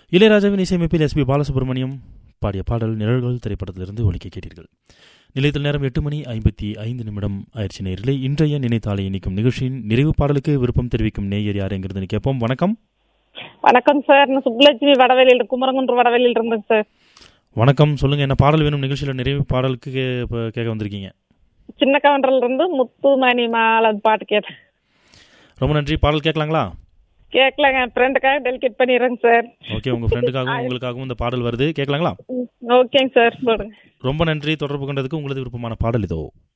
இளையராஜாவின் இசையமைப்பில் எஸ்பி பாலசுப்ரமணியம் பாடிய பாடல் நிழல்கள் திரைப்படத்திலிருந்து ஒலிக்க கேட்டீர்கள் நிலையத்தில் நேரம் எட்டு மணி ஐம்பத்தி ஐந்து நிமிடம் ஆயிடுச்சு நேரிலே இன்றைய நினைத்தாலை இணைக்கும் நிகழ்ச்சியின் நிறைவு பாடலுக்கு விருப்பம் தெரிவிக்கும் நேயர் யார் என்கிறது கேட்போம் வணக்கம் வணக்கம் சார் நான் சுப்புலட்சுமி வடவேலியில் குமரங்குன்று வடவேலியில் இருந்தேங்க சார் வணக்கம் சொல்லுங்க என்ன பாடல் வேணும் நிகழ்ச்சியில் நிறைவு பாடலுக்கு கே- இப்ப கேட்க வந்திருக்கீங்க சின்ன கவுண்டர்ல இருந்து முத்துமணி மாலை பாட்டு கேட்டேன் ரொம்ப நன்றி பாடல் கேட்கலாங்களா கேட்கலங்க ஃப்ரெண்டுக்காக டெலிகேட் பண்ணிடுறேங்க சார் ஓகே உங்க ஃப்ரெண்டுக்காகவும் உங்களுக்காகவும் இந்த பாடல் வருது கேட்கலாங்களா ஓகேங்க சார் போடுங்க ரொம்ப நன்றி தொடர்பு கொண்டதுக்கு உங்களது விருப்பமான பாடல் இதோ